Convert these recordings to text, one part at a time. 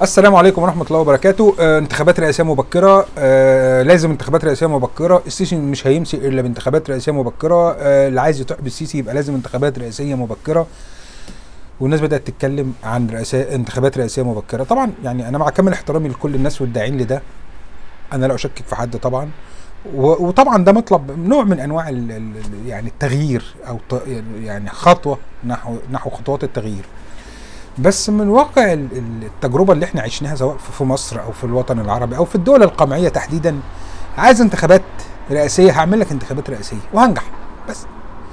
السلام عليكم ورحمه الله وبركاته آه انتخابات رئاسيه مبكره آه لازم انتخابات رئاسيه مبكره السيسي مش هيمسك الا بانتخابات رئاسيه مبكره آه اللي عايز يطيح بالسيسي يبقى لازم انتخابات رئاسيه مبكره والناس بدات تتكلم عن رئاسة انتخابات رئاسيه مبكره طبعا يعني انا مع كامل احترامي لكل الناس والداعين لده انا لا اشكك في حد طبعا و- وطبعا ده مطلب نوع من انواع ال ال يعني التغيير او ط- يعني خطوه نحو نحو خطوات التغيير بس من واقع ال- ال- التجربه اللي احنا عشناها سواء في- في مصر او في الوطن العربي او في الدول القمعيه تحديدا عايز انتخابات رئاسيه هعمل لك انتخابات رئاسيه وهنجح بس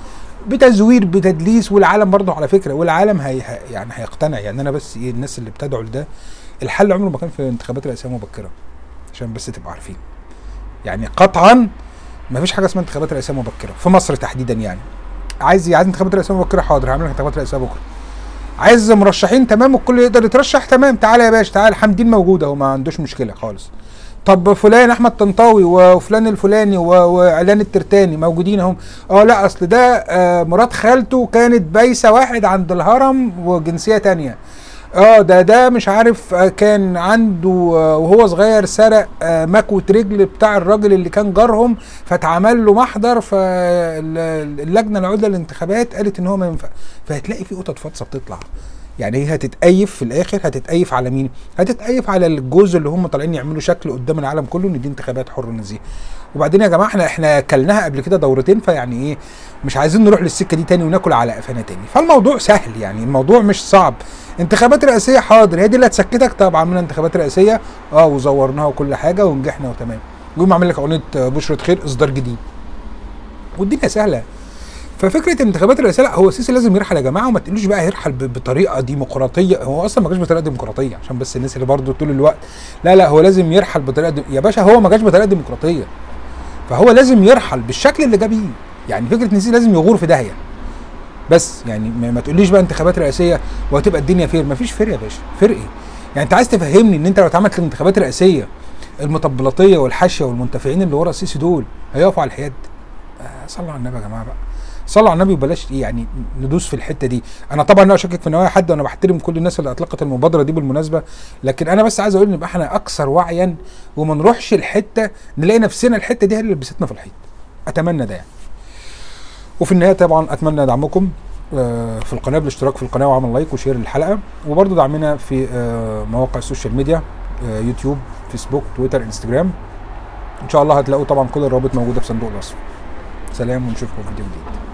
بتزوير بتدليس والعالم برضه على فكره والعالم هي هي- يعني هيقتنع يعني انا بس ايه الناس اللي بتدعو لده الحل عمره ما كان في انتخابات رئاسيه مبكره عشان بس تبقوا عارفين يعني قطعا ما فيش حاجه اسمها انتخابات رئاسيه مبكره في مصر تحديدا يعني عايز عايز انتخابات رئاسيه مبكره حاضر هعمل لك انتخابات رئاسيه بكره عايز مرشحين تمام والكل يقدر يترشح تمام تعالى يا باشا تعالى حمدين موجود اهو ما عندوش مشكله خالص طب فلان احمد طنطاوي وفلان الفلاني و- واعلان الترتاني موجودين اهم اه لا اصل ده آه مرات خالته كانت بايسه واحد عند الهرم وجنسيه تانية اه ده ده مش عارف آه، كان عنده آه، وهو صغير سرق آه، مكوة رجل بتاع الراجل اللي كان جارهم فاتعمل له محضر فاللجنه العليا للانتخابات قالت ان هو ما ينفع فهتلاقي في قطط فاطسه بتطلع يعني هي هتتأيف في الاخر هتتأيف على مين؟ هتتأيف على الجوز اللي هم طالعين يعملوا شكل قدام العالم كله ان دي انتخابات حر ونزيه. وبعدين يا جماعه احنا احنا اكلناها قبل كده دورتين فيعني ايه مش عايزين نروح للسكه دي تاني وناكل على قفانا تاني فالموضوع سهل يعني الموضوع مش صعب انتخابات رئاسيه حاضر هي دي اللي هتسكتك طب عملنا انتخابات رئاسيه اه وزورناها وكل حاجه ونجحنا وتمام يقوم عامل لك اغنيه بشرة خير اصدار جديد والدنيا سهله ففكره الانتخابات الرئاسيه لا هو السيسي لازم يرحل يا جماعه وما تقولوش بقى هيرحل ب- بطريقه ديمقراطيه هو اصلا ما جاش بطريقه ديمقراطيه عشان بس الناس اللي برضه طول الوقت لا لا هو لازم يرحل بطريقه دي... يا باشا هو ما جاش بطريقه ديمقراطيه فهو لازم يرحل بالشكل اللي جاب بيه يعني فكره ان السيسي لازم يغور في داهيه بس يعني ما, ما تقوليش بقى انتخابات رئاسيه وهتبقى الدنيا فير ما فيش فير يا باشا فير ايه يعني انت عايز تفهمني ان انت لو اتعملت انتخابات رئاسيه المطبلاتيه والحاشيه والمنتفعين اللي ورا السيسي دول هيقفوا على الحياد آه صلوا على النبي يا جماعه بقى صلوا على النبي وبلاش إيه يعني ندوس في الحته دي انا طبعا لا اشكك في نوايا حد وانا بحترم كل الناس اللي اطلقت المبادره دي بالمناسبه لكن انا بس عايز اقول نبقى احنا اكثر وعيا وما نروحش الحته نلاقي نفسنا الحته دي هي اللي لبستنا في الحيط اتمنى ده يعني وفي النهايه طبعا اتمنى دعمكم آه، في القناه بالاشتراك في القناه وعمل لايك وشير للحلقه وبرضه دعمنا في آه، مواقع السوشيال ميديا آه، يوتيوب فيسبوك تويتر انستجرام ان شاء الله هتلاقوا طبعا كل الروابط موجوده في صندوق الوصف سلام ونشوفكم في فيديو جديد